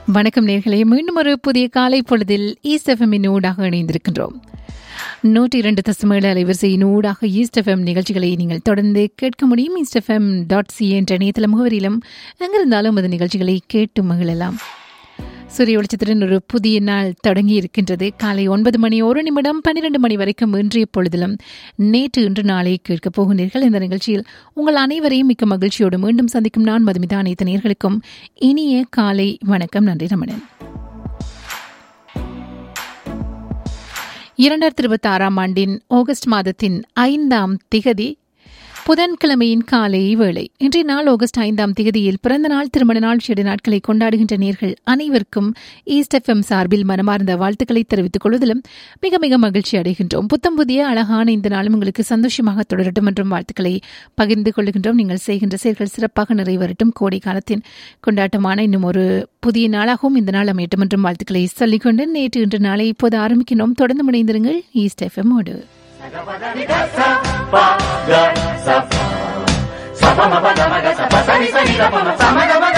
வணக்கம் நேர்களே மீண்டும் ஒரு புதிய காலை பொழுதில் ஈஸ்ட் எஃப்எம்மின் ஊடாக இணைந்திருக்கின்றோம் நூற்றி இரண்டு தசமேழு அலைவரிசையின் ஊடாக ஈஸ்ட் எஃப்எம் நிகழ்ச்சிகளை நீங்கள் தொடர்ந்து கேட்க முடியும் ஈஸ்ட் எஃப்எம் டாட் சி என்ற இணையதள முகவரியிலும் எங்கிருந்தாலும் அந்த நிகழ்ச்சிகளை கேட்டு மகிழலாம் சூரிய வெளிச்சத்துடன் ஒரு புதிய நாள் தொடங்கி இருக்கின்றது காலை ஒன்பது மணி ஒரு நிமிடம் பன்னிரண்டு மணி வரைக்கும் இன்றைய பொழுதிலும் நேற்று இன்று நாளை கேட்கப் போகின்றீர்கள் இந்த நிகழ்ச்சியில் உங்கள் அனைவரையும் மிக்க மகிழ்ச்சியோடு மீண்டும் சந்திக்கும் நான் மதுமிதா அனைத்து நேர்களுக்கும் இனிய காலை வணக்கம் நன்றி ரமணன் இரண்டாயிரத்தி இருபத்தி ஆறாம் ஆண்டின் ஆகஸ்ட் மாதத்தின் ஐந்தாம் திகதி புதன்கிழமையின் காலை வேளை இன்றைய நாள் ஆகஸ்ட் ஐந்தாம் தேதியில் பிறந்த நாள் திருமண நாள் செடு நாட்களை கொண்டாடுகின்ற நேர்கள் அனைவருக்கும் ஈஸ்ட் எஃப்எம் சார்பில் மனமார்ந்த வாழ்த்துக்களை தெரிவித்துக் கொள்வதிலும் மிக மிக மகிழ்ச்சி அடைகின்றோம் புத்தம் புதிய அழகான இந்த நாளும் உங்களுக்கு சந்தோஷமாக தொடரட்டும் என்றும் வாழ்த்துக்களை பகிர்ந்து கொள்கின்றோம் நீங்கள் செய்கின்ற செயல்கள் சிறப்பாக நிறைவேறட்டும் கோடை காலத்தின் கொண்டாட்டமான இன்னும் ஒரு புதிய நாளாகவும் இந்த நாள் அமையட்டும் என்றும் வாழ்த்துக்களை சொல்லிக்கொண்டு நேற்று இன்று நாளை இப்போது ஆரம்பிக்கிறோம் தொடர்ந்து முனைந்திருங்கள் ஈஸ்ட் எஃப்எம்மோடு Sapa, ga, sapa. Sapa, ma, pa, ga, ma, ga, sapa, sa, ni, sa, ni, ga, pa, ma, sa, ma, ga, ma,